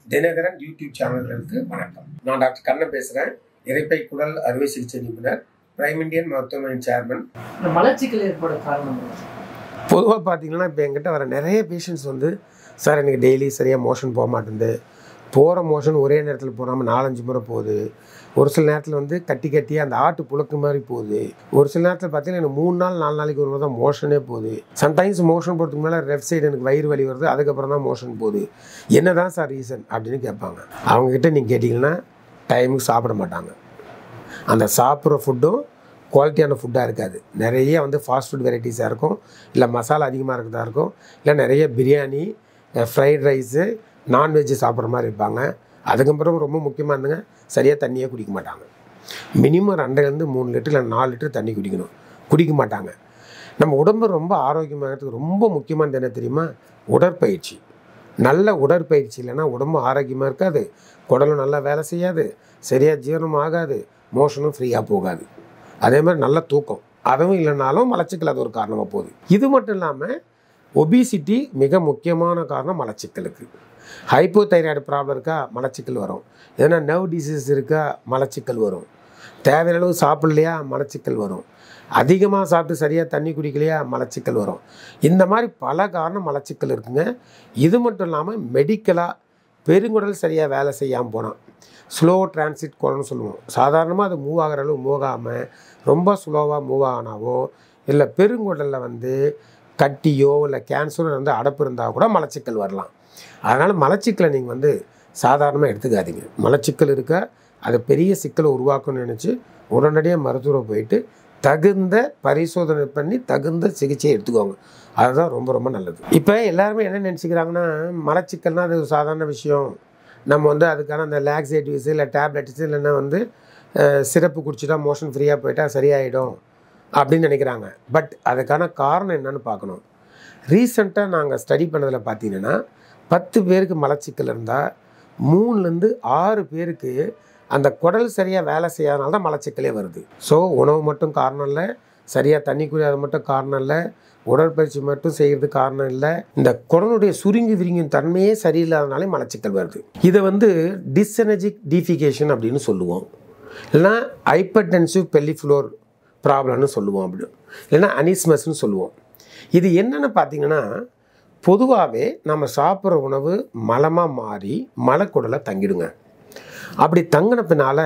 Dinakaran YouTube சேனல்களுக்கு வணக்கம் நான் doctor Kannan பேசுகிறேன் இரைப்பை குடல் அறுவை சிகிச்சை நிபுணர் பிரைம் இந்தியன் மருத்துவமனையின் சேர்மன் இந்த மலச்சிக்கல் ஏற்பட காரணம் என்ன? பொதுவாக பார்த்தீங்கன்னா இப்போ என்கிட்ட வர நிறைய பேஷண்ட்ஸ் வந்து சார் எனக்கு டெய்லி சரியாக மோஷன் போக மாட்டேங்குது போகிற மோஷன் ஒரே நேரத்தில் போகாமல் நாலஞ்சு முறை போகுது ஒரு சில நேரத்தில் வந்து கட்டி கட்டி அந்த ஆட்டு புழுக்கு மாதிரி போகுது ஒரு சில நேரத்தில் பார்த்தீங்கன்னா எனக்கு மூணு நாள் நாலு நாளைக்கு ஒரு முறை தான் மோஷனே போகுது சம்டைம்ஸ் மோஷன் போகிறதுக்கு மேலே லெஃப்ட் சைடு எனக்கு வயிறு வலி வருது அதுக்கப்புறம் தான் மோஷன் போகுது என்ன தான் சார் ரீசன் அப்படின்னு கேட்பாங்க அவங்கக்கிட்ட நீங்கள் கேட்டிங்கன்னா டைமுக்கு சாப்பிட மாட்டாங்க அந்த சாப்பிட்ற ஃபுட்டும் குவாலிட்டியான ஃபுட்டாக இருக்காது நிறைய வந்து ஃபாஸ்ட் ஃபுட் வெரைட்டிஸாக இருக்கும் இல்லை மசாலா அதிகமாக இருக்கிறதா இருக்கும் இல்லை நிறைய பிரியாணி ஃப்ரைட் ரைஸு நான்வெஜ் சாப்பிட்ற மாதிரி இருப்பாங்க அதுக்கப்புறம் ரொம்ப முக்கியமாக இருந்துங்க சரியாக தண்ணியே குடிக்க மாட்டாங்க மினிமம் ரெண்டுலேருந்து மூணு லிட்டர் இல்லை நாலு லிட்டர் தண்ணி குடிக்கணும் குடிக்க மாட்டாங்க நம்ம உடம்பு ரொம்ப ஆரோக்கியமாகிறதுக்கு ரொம்ப முக்கியமானது என்ன தெரியுமா உடற்பயிற்சி நல்ல உடற்பயிற்சி இல்லைன்னா உடம்பு ஆரோக்கியமாக இருக்காது குடலும் நல்லா வேலை செய்யாது சரியாக ஜீரணம் ஆகாது மோஷனும் ஃப்ரீயாக போகாது அதே மாதிரி நல்ல தூக்கம் அதுவும் இல்லைனாலும் மலச்சிக்கல் அது ஒரு காரணமாக போகுது இது மட்டும் இல்லாமல் ஒபிசிட்டி மிக முக்கியமான காரணம் மலச்சிக்கலுக்கு ஹைப்போதைராய்டு ப்ராப்ளம் இருக்கா மலச்சிக்கல் வரும் எதனா நர்வ் டிசீஸ் இருக்கா மலச்சிக்கல் வரும் தேவையான அளவு சாப்பிடலையா மலச்சிக்கல் வரும் அதிகமாக சாப்பிட்டு சரியாக தண்ணி குடிக்கலையா மலச்சிக்கல் வரும் இந்த மாதிரி பல காரணம் மலச்சிக்கல் இருக்குங்க இது மட்டும் இல்லாமல் மெடிக்கலாக பெருங்குடல் சரியாக வேலை செய்யாமல் போனான் ஸ்லோ டிரான்சிட் கோலன்னு சொல்லுவோம் சாதாரணமாக அது மூவ் ஆகிற அளவு மூவ் ஆகாமல் ரொம்ப ஸ்லோவாக மூவ் ஆனாவோ இல்லை பெருங்குடலில் வந்து கட்டியோ இல்லை கேன்சரோ வந்து அடப்பு இருந்தால் கூட மலச்சிக்கல் வரலாம் அதனால் மலச்சிக்கலை நீங்கள் வந்து சாதாரணமாக எடுத்துக்காதீங்க மலச்சிக்கல் இருக்க அது பெரிய சிக்கலை உருவாக்கணும்னு நினச்சி உடனடியாக மருத்துவரை போயிட்டு தகுந்த பரிசோதனை பண்ணி தகுந்த சிகிச்சை எடுத்துக்கோங்க அதுதான் ரொம்ப ரொம்ப நல்லது இப்போ எல்லாருமே என்ன நினச்சிக்கிறாங்கன்னா மலச்சிக்கல்னா அது ஒரு சாதாரண விஷயம் நம்ம வந்து அதுக்கான அந்த லாக்ஸேட்டிவ்ஸ் இல்லை டேப்லெட்ஸ் இல்லைன்னா வந்து அஹ், சிரப்பு குடிச்சிட்டா மோஷன் ஃப்ரீயாக போயிட்டா சரியாயிடும் அப்படின்னு நினைக்கிறாங்க பட் அதுக்கான காரணம் என்னன்னு பார்க்கணும் ரீசெண்டாக நாங்கள் ஸ்டடி பண்ணதில் பார்த்தீங்கன்னா பத்து பேருக்கு மலச்சிக்கல் இருந்தால் மூணுலேருந்து ஆறு பேருக்கு அந்த குடல் சரியாக வேலை செய்யாதனால தான் மலச்சிக்கலே வருது ஸோ உணவு மட்டும் காரணம் இல்லை சரியாக தண்ணி குடியாத மட்டும் காரணம் இல்லை உடற்பயிற்சி மட்டும் செய்கிறது காரணம் இல்லை இந்த குடலுடைய சுருங்கி விரிங்கும் தன்மையே சரியில்லாதனாலே மலச்சிக்கல் வருது இதை வந்து டிஸ்எனர்ஜிக் டீஃபிகேஷன் அப்படின்னு சொல்லுவோம் இல்லைன்னா ஹைப்பர்டென்சிவ் பெல்லிஃப்ளோர் ப்ராப்ளம்னு சொல்லுவோம் அப்படி இல்லைன்னா அனிஸ்மஸ்னு சொல்லுவோம் இது என்னென்னு பார்த்தீங்கன்னா பொதுவாகவே நம்ம சாப்பிட்ற உணவு மலமாக மாறி மலக்குடலை தங்கிடுங்க அப்படி தங்கின பின்னால்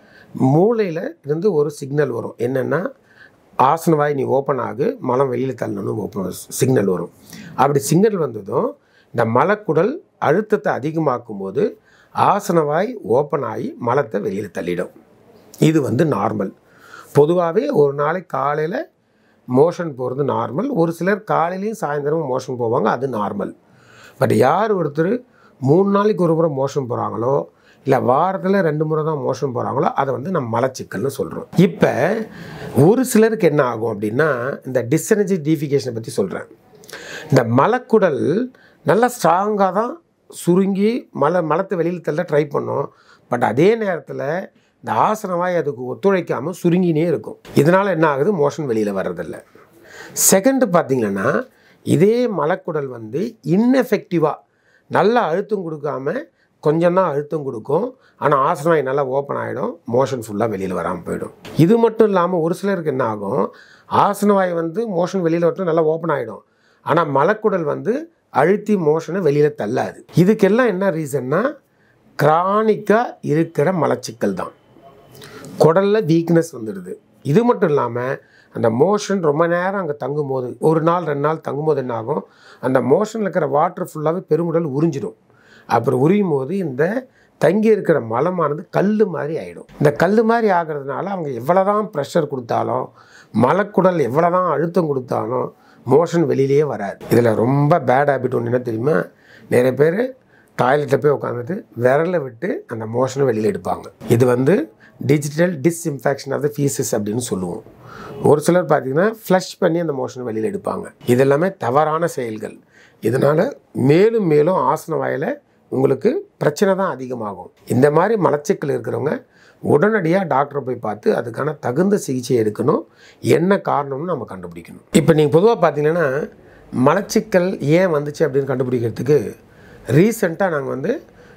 மூளையில் இருந்து ஒரு சிக்னல் வரும் என்னென்னா ஆசனவாய் நீ ஓப்பன் ஆகு மலம் வெளியில் தள்ளணும்னு ஓப்பன் சிக்னல் வரும் அப்படி சிக்னல் வந்ததும் இந்த மலக்குடல் அழுத்தத்தை அதிகமாக்கும் போது ஆசனவாய் ஓப்பன் ஆகி மலத்தை வெளியில் தள்ளிடும் இது வந்து நார்மல் பொதுவாகவே ஒரு நாளைக்கு காலையில் மோஷன் போகிறது நார்மல் ஒரு சிலர் காலையிலையும் சாயந்தரமும் மோஷன் போவாங்க அது நார்மல் பட் யார் ஒருத்தர் மூணு நாளைக்கு ஒரு முறை மோஷன் போகிறாங்களோ இல்லை வாரத்தில் ரெண்டு முறை தான் மோஷன் போகிறாங்களோ அதை வந்து நம்ம மலச்சிக்கல்னு சொல்கிறோம் இப்போ ஒரு சிலருக்கு என்ன ஆகும் அப்படின்னா இந்த டிஸ்எனர்ஜி டீஃபிகேஷனை பற்றி சொல்கிறேன் இந்த மலக்குடல் நல்லா ஸ்ட்ராங்காக தான் சுருங்கி மலை மலத்தை வெளியில் தள்ள ட்ரை பண்ணும் பட் அதே நேரத்தில் இந்த ஆசனவாய் அதுக்கு ஒத்துழைக்காமல் சுருங்கினே இருக்கும் இதனால் என்ன ஆகுது மோஷன் வெளியில் வர்றதில்ல செகண்டு பார்த்தீங்கன்னா இதே மலக்குடல் வந்து இன்எஃபெக்டிவாக நல்லா அழுத்தம் கொடுக்காம கொஞ்சம் தான் அழுத்தம் கொடுக்கும் ஆனால் ஆசனவாய் நல்லா ஓப்பன் ஆகிடும் மோஷன் ஃபுல்லாக வெளியில் வராமல் போயிடும் இது மட்டும் இல்லாமல் ஒரு சிலருக்கு என்ன ஆகும் ஆசனவாய் வந்து மோஷன் வெளியில் வரட்டும் நல்லா ஓப்பன் ஆகிடும் ஆனால் மலக்குடல் வந்து அழுத்தி மோஷனை வெளியில் தள்ளாது இதுக்கெல்லாம் என்ன ரீசன்னா கிரானிக்காக இருக்கிற மலச்சிக்கல் தான் குடலில் வீக்னஸ் வந்துடுது இது மட்டும் இல்லாமல் அந்த மோஷன் ரொம்ப நேரம் அங்கே தங்கும்போது ஒரு நாள் ரெண்டு நாள் தங்கும்போது என்ன ஆகும் அந்த மோஷனில் இருக்கிற வாட்டர் ஃபுல்லாகவே பெருங்குடல் உறிஞ்சிடும் அப்புறம் உரியும் போது இந்த தங்கி இருக்கிற மலமானது கல் மாதிரி ஆகிடும் இந்த கல் மாதிரி ஆகிறதுனால அவங்க எவ்வளோ தான் ப்ரெஷர் கொடுத்தாலும் மலக்குடல் எவ்வளோ தான் அழுத்தம் கொடுத்தாலும் மோஷன் வெளியிலேயே வராது இதில் ரொம்ப பேட் ஹேபிட் ஒன்று என்ன தெரியுமா நிறைய பேர் டாய்லெட்டில் போய் உட்காந்துட்டு விரலை விட்டு அந்த மோஷனை வெளியில் எடுப்பாங்க இது வந்து digital disinfection of the faeces அப்படின்னு சொல்லுவோம் ஒரு சிலர் பார்த்தீங்கன்னா ஃப்ளஷ் பண்ணி அந்த மோஷனை வெளியில் எடுப்பாங்க இது எல்லாமே தவறான செயல்கள் இதனால் மேலும் மேலும் ஆசன வாயில் உங்களுக்கு பிரச்சனை தான் அதிகமாகும் இந்த மாதிரி மலச்சிக்கல் இருக்கிறவங்க உடனடியாக டாக்டரை போய் பார்த்து அதுக்கான தகுந்த சிகிச்சை எடுக்கணும் என்ன காரணம்னு நம்ம கண்டுபிடிக்கணும் இப்போ நீங்கள் பொதுவாக பார்த்தீங்கன்னா மலச்சிக்கல் ஏன் வந்துச்சு அப்படின்னு கண்டுபிடிக்கிறதுக்கு ரீசெண்டாக நாங்கள் வந்து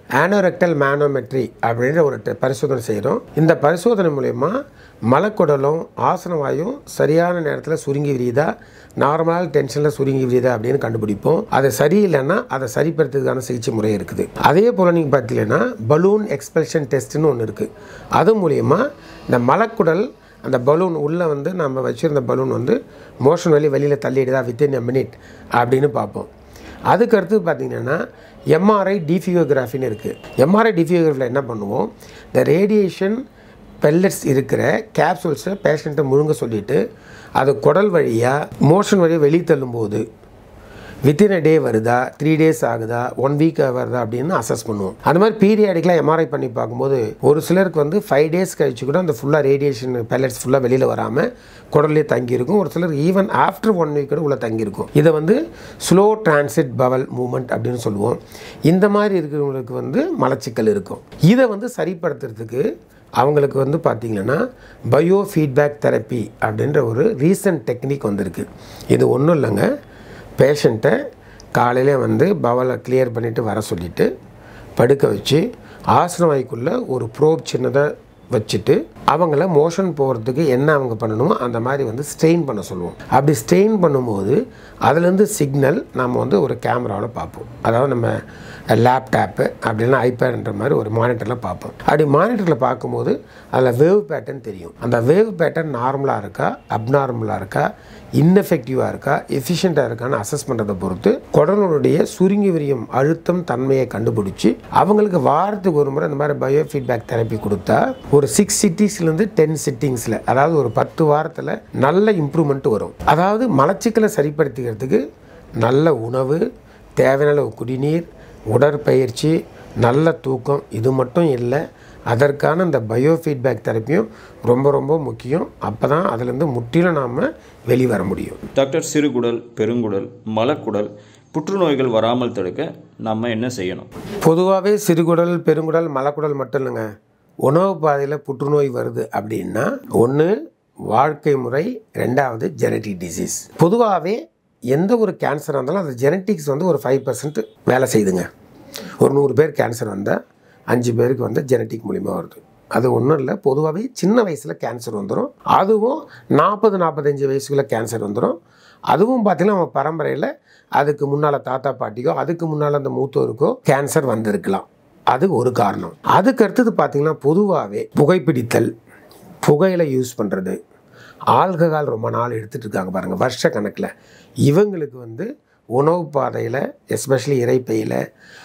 ஆனோரெக்டல் மேனோமெட்ரி அப்படின்ற ஒரு டெ- பரிசோதனை செய்கிறோம் இந்த பரிசோதனை மூலயமா மலக்குடலும் ஆசனவாயும் சரியான நேரத்தில் சுருங்கி விரியுதா நார்மலாக டென்ஷனில் சுருங்கி விரியுதா அப்படின்னு கண்டுபிடிப்போம் அது சரியில்லைன்னா அதை சரிப்படுத்துறதுக்கான சிகிச்சை முறை இருக்குது அதே போல் நீங்கள் பார்த்தீங்கன்னா பலூன் எக்ஸ்பல்ஷன் டெஸ்ட்னு ஒன்று இருக்குது அது மூலயமா இந்த மலக்குடல் அந்த பலூன் உள்ளே வந்து நம்ம வச்சுருந்த பலூன் வந்து மோஷன் வழி வெளியில் தள்ளிடுதா வித்தின் எ மினிட் அப்படின்னு பார்ப்போம் அதுக்கு அடுத்து பார்த்தீங்கன்னா எம்ஆர்ஐ டிஃபியோகிராஃபின்னு இருக்குது எம்ஆர்ஐ டிஃபியோகிராஃபியில் என்ன பண்ணுவோம் இந்த ரேடியேஷன் பெல்லட்ஸ் இருக்கிற கேப்சூல்ஸை பேஷண்ட்டை முழுங்க சொல்லிவிட்டு அது குடல் வழியாக மோஷன் வழியாக வெளியே தள்ளும்போது வித்தின் அ டே வருதா த்ரீ டேஸ் ஆகுதா ஒன் வீக் வருதா அப்படின்னு அசஸ் பண்ணுவோம் அந்த மாதிரி பீரியாடிக்கெலாம் எம்ஆர்ஐ பண்ணி பார்க்கும்போது ஒரு சிலருக்கு வந்து ஃபைவ் டேஸ் கழிச்சு கூட அந்த ஃபுல்லாக ரேடியேஷன் பெல்லட்ஸ் ஃபுல்லாக வெளியில் வராமல் குடல்லே தங்கியிருக்கும் ஒரு சிலர் ஈவன் ஆஃப்டர் ஒன் வீக் கூட உள்ளே தங்கியிருக்கும் இதை வந்து ஸ்லோ டிரான்சிட் பவல் மூமெண்ட் அப்படின்னு சொல்லுவோம் இந்த மாதிரி இருக்கிறவங்களுக்கு வந்து மலச்சிக்கல் இருக்கும் இதை வந்து சரிப்படுத்துறதுக்கு அவங்களுக்கு வந்து பார்த்திங்கன்னா பயோ ஃபீட்பேக் தெரப்பி அப்படின்ற ஒரு ரீசன்ட் டெக்னிக் வந்திருக்கு இது ஒன்றும் இல்லைங்க பேஷண்ட்டை காலையில் வந்து பவலை கிளியர் பண்ணிவிட்டு வர சொல்லிவிட்டு படுக்க வச்சு ஆசன வாய்க்குள்ளே ஒரு ப்ரோப் சின்னதாக வச்சுட்டு அவங்கள மோஷன் போகிறதுக்கு என்ன அவங்க பண்ணணுமோ அந்த மாதிரி வந்து ஸ்ட்ரெயின் பண்ண சொல்லுவோம் அப்படி ஸ்ட்ரெயின் பண்ணும்போது அதுலேருந்து சிக்னல் நம்ம வந்து ஒரு கேமராவில் பார்ப்போம் அதாவது நம்ம லேப்டாப்பு அப்படின்னா ஐபேட்ன்ற மாதிரி ஒரு மானிட்டரில் பார்ப்போம் அப்படி மானிட்டரில் பார்க்கும்போது அதில் வேவ் பேட்டர்ன் தெரியும் அந்த வேவ் பேட்டர்ன் நார்மலாக இருக்கா அப்நார்மலாக இருக்கா இன்னெஃபெக்டிவாக இருக்கா எஃபிஷியண்ட்டாக இருக்கான்னு அசஸ் பண்ணுறதை பொறுத்து குடலுடைய சுருங்கி விரியும் அழுத்தம் தன்மையை கண்டுபிடிச்சி அவங்களுக்கு வாரத்துக்கு ஒரு முறை இந்த மாதிரி பயோ ஃபீட்பேக் தெரப்பி கொடுத்தா ஒரு சிக்ஸ் சிட்டிஸ்லேருந்து டென் சிட்டிங்ஸில் அதாவது ஒரு பத்து வாரத்தில் நல்ல இம்ப்ரூவ்மெண்ட் வரும் அதாவது மலச்சிக்கலை சரிப்படுத்திக்கிறதுக்கு நல்ல உணவு தேவையான அளவு குடிநீர் உடற்பயிற்சி நல்ல தூக்கம் இது மட்டும் இல்லை அதற்கான இந்த பயோ ஃபீட்பேக் தெரப்பியும் ரொம்ப ரொம்ப முக்கியம் அப்போ தான் அதுலேருந்து முற்றிலும் நாம் வெளிவர முடியும் டாக்டர் சிறுகுடல் பெருங்குடல் மலக்குடல் புற்றுநோய்கள் வராமல் தடுக்க நம்ம என்ன செய்யணும் பொதுவாகவே சிறுகுடல் பெருங்குடல் மலக்குடல் மட்டும் இல்லைங்க உணவு பாதையில் புற்றுநோய் வருது அப்படின்னா ஒன்று வாழ்க்கை முறை ரெண்டாவது ஜெனட்டிக் டிசீஸ் பொதுவாகவே எந்த ஒரு கேன்சராக இருந்தாலும் அந்த ஜெனட்டிக்ஸ் வந்து ஒரு ஃபைவ் பர்சன்ட் வேலை செய்யுதுங்க ஒரு நூறு பேர் கேன்சர் வந்தால் அஞ்சு பேருக்கு வந்து ஜெனட்டிக் மூலிமா வருது அது ஒன்றும் இல்லை பொதுவாகவே சின்ன வயசில் கேன்சர் வந்துடும் அதுவும் நாற்பது நாற்பத்தஞ்சு வயசுக்குள்ள கேன்சர் வந்துடும் அதுவும் பார்த்திங்கன்னா நம்ம பரம்பரையில் அதுக்கு முன்னால் தாத்தா பாட்டிக்கோ அதுக்கு முன்னால் அந்த மூத்தோருக்கோ கேன்சர் வந்திருக்கலாம் அது ஒரு காரணம் அதுக்கு அடுத்தது பார்த்திங்கன்னா பொதுவாகவே புகைப்பிடித்தல் புகையில யூஸ் பண்ணுறது ஆல்கஹால் ரொம்ப நாள் எடுத்துகிட்டு இருக்காங்க பாருங்கள் வருஷ கணக்கில் இவங்களுக்கு வந்து உணவு பாதையில் எஸ்பெஷலி இறைப்பையில்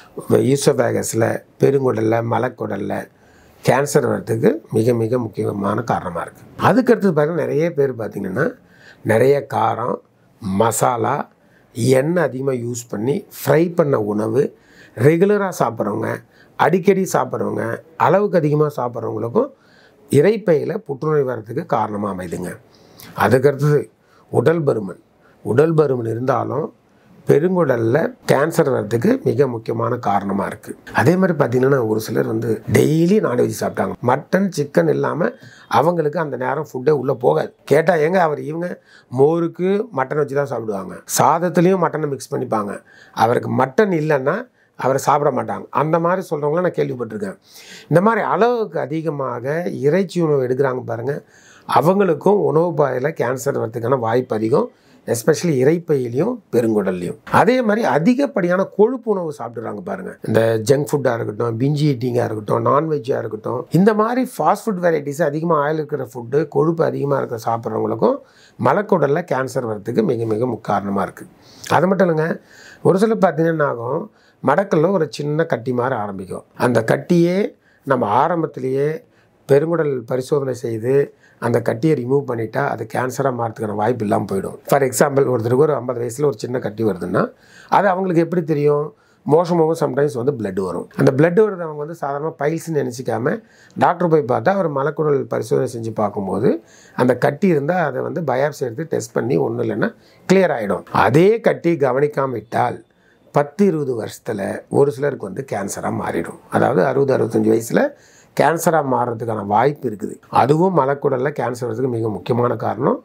ஈசோபேகஸில் பெருங்குடலில் மலக்குடலில் கேன்சர் வர்றதுக்கு மிக மிக முக்கியமான காரணமாக இருக்குது அதுக்கடுத்தது பாருங்கள் நிறைய பேர் பார்த்திங்கன்னா நிறைய காரம் மசாலா எண்ணெய் அதிகமாக யூஸ் பண்ணி ஃப்ரை பண்ண உணவு ரெகுலராக சாப்பிட்றவங்க அடிக்கடி சாப்பிட்றவங்க அளவுக்கு அதிகமாக சாப்பிட்றவங்களுக்கும் இறைப்பையில் புற்றுநோய் வர்றதுக்கு காரணமாக அமைதுங்க அதுக்கடுத்தது உடல் பருமன் உடல் பருமன் இருந்தாலும் பெருங்குடலில் கேன்சர் வர்றதுக்கு மிக முக்கியமான காரணமாக இருக்குது அதே மாதிரி பார்த்திங்கன்னா ஒரு சிலர் வந்து டெய்லி நான்வெஜ் சாப்பிட்டாங்க மட்டன் சிக்கன் இல்லாமல் அவங்களுக்கு அந்த நேரம் ஃபுட்டே உள்ளே போகாது கேட்டால் எங்க அவர் இவங்க மோருக்கு மட்டன் வச்சு தான் சாப்பிடுவாங்க சாதத்துலேயும் மட்டனை மிக்ஸ் பண்ணிப்பாங்க அவருக்கு மட்டன் இல்லைன்னா அவரை சாப்பிட மாட்டாங்க அந்த மாதிரி சொல்கிறவங்கள நான் கேள்விப்பட்டிருக்கேன் இந்த மாதிரி அளவுக்கு அதிகமாக இறைச்சி உணவு எடுக்கிறாங்க பாருங்கள் அவங்களுக்கும் உணவு பாதையில் கேன்சர் வரதுக்கான வாய்ப்பு அதிகம் எஸ்பெஷலி இறைப்பையிலையும் பெருங்குடல்லையும் அதே மாதிரி அதிகப்படியான கொழுப்பு உணவு சாப்பிட்றாங்க பாருங்கள் இந்த ஜங்க் ஃபுட்டாக இருக்கட்டும் பிஞ்சி ஈட்டிங்காக இருக்கட்டும் நான்வெஜ்ஜாக இருக்கட்டும் இந்த மாதிரி ஃபாஸ்ட் ஃபுட் வெரைட்டிஸ் அதிகமாக ஆயில் இருக்கிற ஃபுட்டு கொழுப்பு அதிகமாக இருக்கிற சாப்பிட்றவங்களுக்கும் மலக்குடலில் கேன்சர் வரதுக்கு மிக மிக முக்கிய காரணமாக இருக்குது அது மட்டும் இல்லைங்க ஒரு சிலர் பார்த்தீங்கன்னா ஆகும் மடக்கல்ல ஒரு சின்ன கட்டி மாதிரி ஆரம்பிக்கும் அந்த கட்டியே நம்ம ஆரம்பத்திலேயே பெருங்குடல் பரிசோதனை செய்து அந்த கட்டியை ரிமூவ் பண்ணிட்டா அது கேன்சராக மாறதுக்கான வாய்ப்பு இல்லாமல் போயிடும் ஃபார் எக்ஸாம்பிள் ஒருத்தருக்கு ஒரு ஐம்பது வயசில் ஒரு சின்ன கட்டி வருதுன்னா அது அவங்களுக்கு எப்படி தெரியும் மோஷம் போகும் சம்டைம்ஸ் வந்து blood வரும் அந்த blood வருது அவங்க வந்து சாதாரணமாக பைல்ஸ்னு நினச்சிக்காம டாக்டர் போய் பார்த்தா அவர் மலக்குடல் பரிசோதனை செஞ்சு பார்க்கும்போது அந்த கட்டி இருந்தால் அதை வந்து பயாப்சி எடுத்து டெஸ்ட் பண்ணி ஒன்றும் இல்லைன்னா கிளியர் ஆகிடும் அதே கட்டி கவனிக்காம விட்டால் பத்து இருபது வருஷத்தில் ஒரு சிலருக்கு வந்து கேன்சராக மாறிடும் அதாவது அறுபது அறுபத்தஞ்சு வயசில் கேன்சராக மாறுறதுக்கான வாய்ப்பு இருக்குது அதுவும் மலக்குடலில் கேன்சர் வரதுக்கு மிக முக்கியமான காரணம்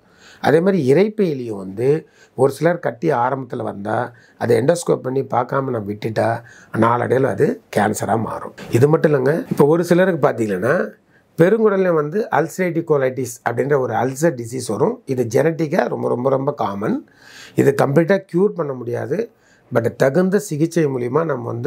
அதே மாதிரி இறைப்பையிலையும் வந்து ஒரு சிலர் கட்டி ஆரம்பத்தில் வந்தால் அதை எண்டோஸ்கோப் பண்ணி பார்க்காம நம்ம விட்டுட்டா நாளடைவில் அது கேன்சராக மாறும் இது மட்டும் இல்லைங்க இப்போ ஒரு சிலருக்கு பார்த்தீங்கன்னா பெருங்குடலில் வந்து அல்சரேட்டிவ் கோலைட்டிஸ் அப்படின்ற ஒரு அல்சர் டிசீஸ் வரும் இது ஜெனட்டிக்காக ரொம்ப ரொம்ப ரொம்ப காமன் இது கம்ப்ளீட்டாக க்யூர் பண்ண முடியாது பட் தகுந்த சிகிச்சை மூலிமா நம்ம வந்து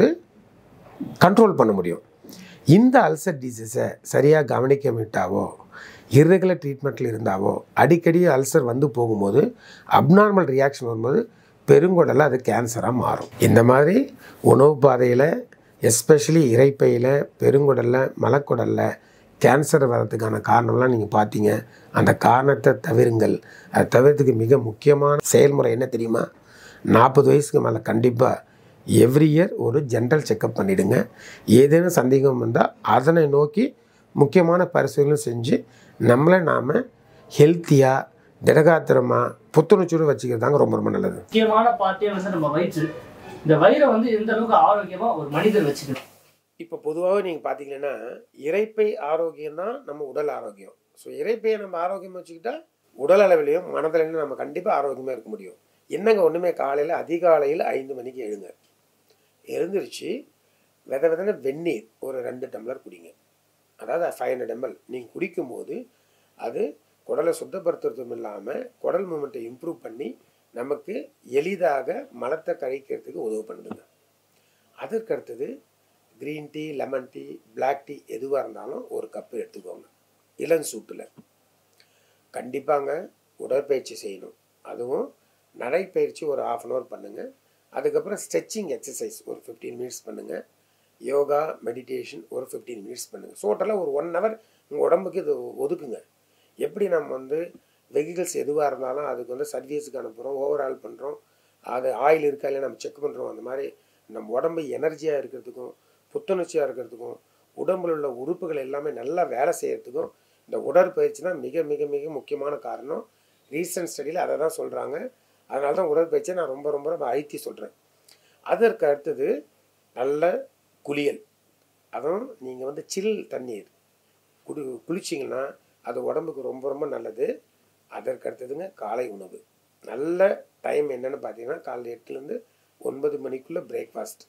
கண்ட்ரோல் பண்ண முடியும் இந்த அல்சர் டிசீஸை சரியாக கவனிக்க விட்டாவோ இர்ரெகுலர் ட்ரீட்மெண்ட்டில் இருந்தாவோ அடிக்கடி அல்சர் வந்து போகும்போது அப்நார்மல் ரியாக்ஷன் வரும்போது பெருங்குடலில் அது கேன்சராக மாறும் இந்த மாதிரி உணவு பாதையில் எஸ்பெஷலி இறைப்பையில் பெருங்குடலில் மலக்குடலில் கேன்சர் வர்றதுக்கான காரணம்லாம் நீங்கள் பார்த்தீங்க அந்த காரணத்தை தவிருங்கள் அதை தவிர்த்துக்கு மிக முக்கியமான செயல்முறை என்ன தெரியுமா நாற்பது வயசுக்கு மேலே கண்டிப்பாக எவ்ரி இயர் ஒரு ஜென்ரல் செக்கப் பண்ணிவிடுங்க ஏதேனும் சந்தேகம் வந்தால் அதனை நோக்கி முக்கியமான பரிசோதனை செஞ்சு நம்மளை நாம் ஹெல்த்தியாக திடகாத்திரமாக புத்துணர்ச்சியோடு வச்சுக்கிறது தாங்க ரொம்ப ரொம்ப நல்லது முக்கியமான பார்ட்டே வந்து நம்ம வயிற்று இந்த வயிறை வந்து எந்த அளவுக்கு ஆரோக்கியமா ஒரு மனிதர் வச்சுக்கணும் இப்போ பொதுவாகவே நீங்கள் பார்த்தீங்கன்னா இறைப்பை ஆரோக்கியம் தான் நம்ம உடல் ஆரோக்கியம் ஸோ இறைப்பையை நம்ம ஆரோக்கியமாக வச்சுக்கிட்டா உடல் அளவிலையும் மனதளவிலையும் நம்ம கண்டிப்பாக ஆரோக்கியமாக இருக்க முடியும் என்னங்க ஒன்றுமே காலையில் அதிகாலையில் ஐந்து மணிக்கு எழுங்க எழுந்திருச்சு வித விதன வெந்நீர் ஒரு ரெண்டு டம்ளர் குடிங்க அதாவது ஃபைவ் ஹண்ட்ரட் எம்எல் நீங்கள் குடிக்கும்போது அது குடலை சுத்தப்படுத்துறதும் இல்லாமல் குடல் மூமெண்ட்டை இம்ப்ரூவ் பண்ணி நமக்கு எளிதாக மலத்தை கழிக்கிறதுக்கு உதவு பண்ணுதுங்க அதற்கு அடுத்தது green tea lemon tea black tea எதுவாக இருந்தாலும் ஒரு கப்பு எடுத்துக்கோங்க இளஞ்சூட்டில் கண்டிப்பாங்க உடற்பயிற்சி செய்யணும் அதுவும் நடைப்பயிற்சி ஒரு ஆஃப் அன் ஹவர் பண்ணுங்கள் அதுக்கப்புறம் ஸ்ட்ரெச்சிங் எக்ஸசைஸ் ஒரு ஃபிஃப்டீன் மினிட்ஸ் பண்ணுங்கள் யோகா மெடிடேஷன் ஒரு ஃபிஃப்டீன் மினிட்ஸ் பண்ணுங்கள் டோட்டலாக ஒரு ஒன் ஹவர் உங்கள் உடம்புக்கு இது ஒதுக்குங்க எப்படி நம்ம வந்து வெஹிக்கிள்ஸ் எதுவாக இருந்தாலும் அதுக்கு வந்து சர்வீஸுக்கு அனுப்புகிறோம் ஓவரால் பண்ணுறோம் அது ஆயில் இருக்கா இல்லை நம்ம செக் பண்ணுறோம் அந்த மாதிரி நம்ம உடம்பு எனர்ஜியாக இருக்கிறதுக்கும் புத்துணர்ச்சியாக இருக்கிறதுக்கும் உடம்புல உள்ள உறுப்புகள் எல்லாமே நல்லா வேலை செய்யறதுக்கும் இந்த உடற்பயிற்சி தான் மிக மிக மிக முக்கியமான காரணம் ரீசன்ட் ஸ்டடியில் அதை தான் சொல்கிறாங்க அதனால தான் உடற்பயிற்சியை நான் ரொம்ப ரொம்ப ரொம்ப அழுத்தி சொல்கிறேன் அதற்கு அடுத்தது நல்ல குளியல் அதுவும் நீங்கள் வந்து சில் தண்ணீர் குடி குளிச்சிங்கன்னா அது உடம்புக்கு ரொம்ப ரொம்ப நல்லது அதற்கு அடுத்ததுங்க காலை உணவு நல்ல டைம் என்னென்னு பார்த்தீங்கன்னா காலைல எட்டுலேருந்து ஒன்பது மணிக்குள்ளே பிரேக்ஃபாஸ்ட்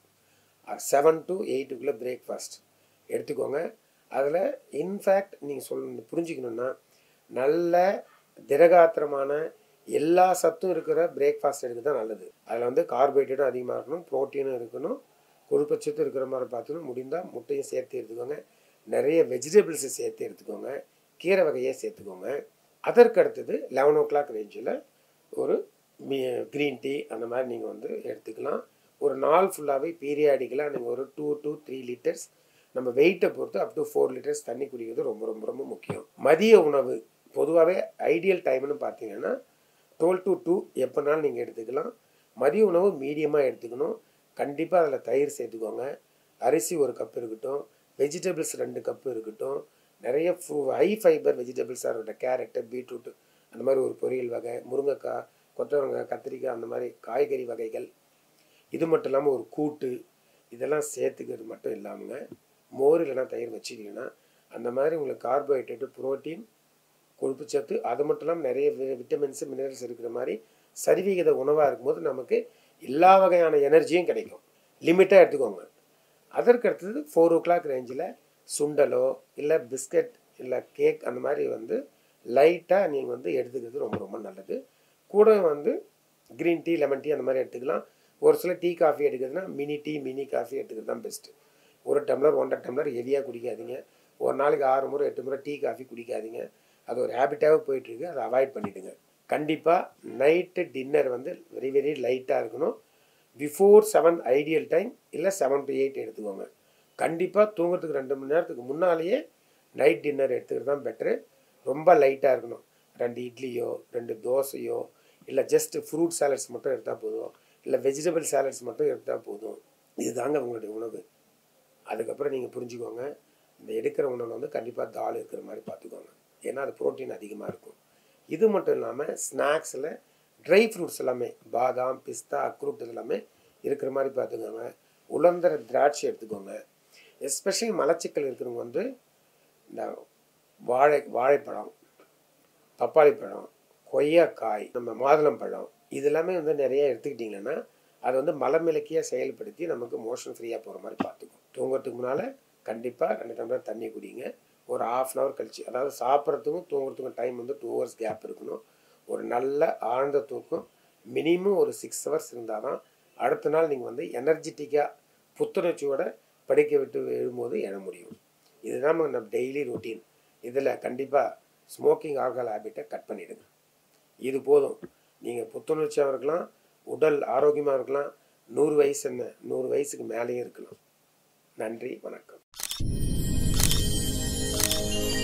செவன் டு எயிட்டுக்குள்ளே பிரேக்ஃபாஸ்ட் எடுத்துக்கோங்க அதில் இன்ஃபேக்ட் நீங்கள் சொல் புரிஞ்சுக்கணுன்னா நல்ல திரகாத்திரமான எல்லா சத்தும் இருக்கிற பிரேக்ஃபாஸ்ட் எடுக்க தான் நல்லது அதில் வந்து கார்போஹைட்ரேட்டும் அதிகமாக இருக்கணும் ப்ரோட்டீனும் இருக்கணும் கொழுப்பச்சத்து இருக்கிற மாதிரி பார்த்துக்கணும் முடிந்தால் முட்டையும் சேர்த்து எடுத்துக்கோங்க நிறைய வெஜிடபிள்ஸை சேர்த்து எடுத்துக்கோங்க கீரை வகையை சேர்த்துக்கோங்க அதற்கு அடுத்தது லெவன் ஓ கிளாக் ரேஞ்சில் ஒரு க்ரீன் டீ அந்த மாதிரி நீங்கள் வந்து எடுத்துக்கலாம் ஒரு நாள் ஃபுல்லாகவே பீரியாடிக்கலாக நீங்கள் ஒரு டூ டூ த்ரீ லிட்டர்ஸ் நம்ம வெயிட்டை பொறுத்து அப் டு ஃபோர் லிட்டர்ஸ் தண்ணி குடிக்கிறது ரொம்ப ரொம்ப ரொம்ப முக்கியம் மதிய உணவு பொதுவாகவே ஐடியல் டைம்னு பார்த்தீங்கன்னா டுவெல் டு டூ எப்போனாலும் நீங்கள் எடுத்துக்கலாம் மதிய உணவு மீடியமாக எடுத்துக்கணும் கண்டிப்பாக அதில் தயிர் சேர்த்துக்கோங்க அரிசி ஒரு கப் இருக்கட்டும் வெஜிடபிள்ஸ் ரெண்டு கப்பு இருக்கட்டும் நிறைய ஃப்ரூ ஹை ஃபைபர் வெஜிடபிள்ஸாக இருக்கட்டும் கேரட்டு பீட்ரூட்டு அந்த மாதிரி ஒரு பொரியல் வகை முருங்கைக்காய் கொத்தவரங்காய் கத்திரிக்காய் அந்த மாதிரி காய்கறி வகைகள் இது மட்டும் இல்லாமல் ஒரு கூட்டு இதெல்லாம் சேர்த்துக்கிறது மட்டும் இல்லாமங்க மோர் இல்லைன்னா தயிர் வச்சுக்கிங்கன்னா அந்த மாதிரி உங்களுக்கு கார்போஹைட்ரேட்டு புரோட்டீன் கொழுப்புச்சத்து அது மட்டும் இல்லாமல் நிறைய விட்டமின்ஸு மினரல்ஸ் இருக்கிற மாதிரி சரிவிகித உணவாக இருக்கும்போது நமக்கு எல்லா வகையான எனர்ஜியும் கிடைக்கும் லிமிட்டாக எடுத்துக்கோங்க அதற்கு அடுத்தது ஃபோர் ஓ கிளாக் ரேஞ்சில் சுண்டலோ இல்லை பிஸ்கட் இல்லை கேக் அந்த மாதிரி வந்து லைட்டாக நீங்கள் வந்து எடுத்துக்கிறது ரொம்ப ரொம்ப நல்லது கூட வந்து க்ரீன் டீ லெமன் டீ அந்த மாதிரி எடுத்துக்கலாம் ஒரு சில டீ காஃபி எடுக்கிறதுனா மினி டீ மினி காஃபி எடுத்துக்கிறது தான் பெஸ்ட்டு ஒரு டம்ளர் ஒன்றரை டம்ளர் ஹெவியாக குடிக்காதீங்க ஒரு நாளைக்கு ஆறு முறை எட்டு முறை டீ காஃபி குடிக்காதீங்க அது ஒரு ஹேபிட்டாகவே போயிட்டுருக்கு அதை அவாய்ட் பண்ணிவிடுங்க கண்டிப்பாக நைட்டு டின்னர் வந்து வெரி வெரி லைட்டாக இருக்கணும் பிஃபோர் செவன் ஐடியல் டைம் இல்லை செவன் டு எயிட் எடுத்துக்கோங்க கண்டிப்பாக தூங்குறதுக்கு ரெண்டு மணி நேரத்துக்கு முன்னாலேயே நைட் டின்னர் எடுத்துக்கிறது தான் பெட்ரு ரொம்ப லைட்டாக இருக்கணும் ரெண்டு இட்லியோ ரெண்டு தோசையோ இல்லை ஜஸ்ட் ஃப்ரூட் சாலட்ஸ் மட்டும் எடுத்தால் போதும் இல்லை வெஜிடபிள் சாலட்ஸ் மட்டும் எடுத்தால் போதும் இதுதாங்க உங்களுடைய உணவு அதுக்கப்புறம் நீங்கள் புரிஞ்சுக்கோங்க இந்த எடுக்கிற உணவு வந்து கண்டிப்பாக தால் இருக்கிற மாதிரி பார்த்துக்கோங்க ஏன்னா அது ப்ரோட்டீன் அதிகமாக இருக்கும் இது மட்டும் இல்லாமல் ஸ்நாக்ஸில் ட்ரை ஃப்ரூட்ஸ் எல்லாமே பாதாம் பிஸ்தா அக்ரூட் எல்லாமே இருக்கிற மாதிரி பார்த்துக்கோங்க உலர்ந்த திராட்சை எடுத்துக்கோங்க எஸ்பெஷலி மலச்சிக்கல் இருக்கிறவங்க வந்து இந்த வாழை வாழைப்பழம் பப்பாளி பழம் கொய்யாக்காய் நம்ம மாதுளம்பழம் இது எல்லாமே வந்து நிறைய எடுத்துக்கிட்டிங்கன்னா அது வந்து மலமிளக்கியாக செயல்படுத்தி நமக்கு மோஷன் ஃப்ரீயாக போகிற மாதிரி பார்த்துக்கும் தூங்குறதுக்கு முன்னால் கண்டிப்பாக ரெண்டு டம்ளர் தண்ணி குடிங்க ஒரு ஆஃப் அன் ஹவர் கழிச்சு அதாவது சாப்பிட்றதுக்கும் தூங்குறதுக்கும் டைம் வந்து டூ ஹவர்ஸ் கேப் இருக்கணும் ஒரு நல்ல ஆழ்ந்த தூக்கம் மினிமம் ஒரு சிக்ஸ் ஹவர்ஸ் இருந்தால் தான் அடுத்த நாள் நீங்கள் வந்து எனர்ஜெட்டிக்காக புத்துணர்ச்சியோட படிக்க விட்டு எழும்போது எழ முடியும் இதுதான் நம்ம டெய்லி ரொட்டீன் இதில் கண்டிப்பாக ஸ்மோக்கிங் ஆல்கஹால் ஹேபிட்டை கட் பண்ணிவிடுங்க இது போதும் நீங்கள் புத்துணர்ச்சியாக இருக்கலாம் உடல் ஆரோக்கியமாக இருக்கலாம் நூறு வயசு என்ன நூறு வயசுக்கு மேலேயும் இருக்கலாம் நன்றி வணக்கம்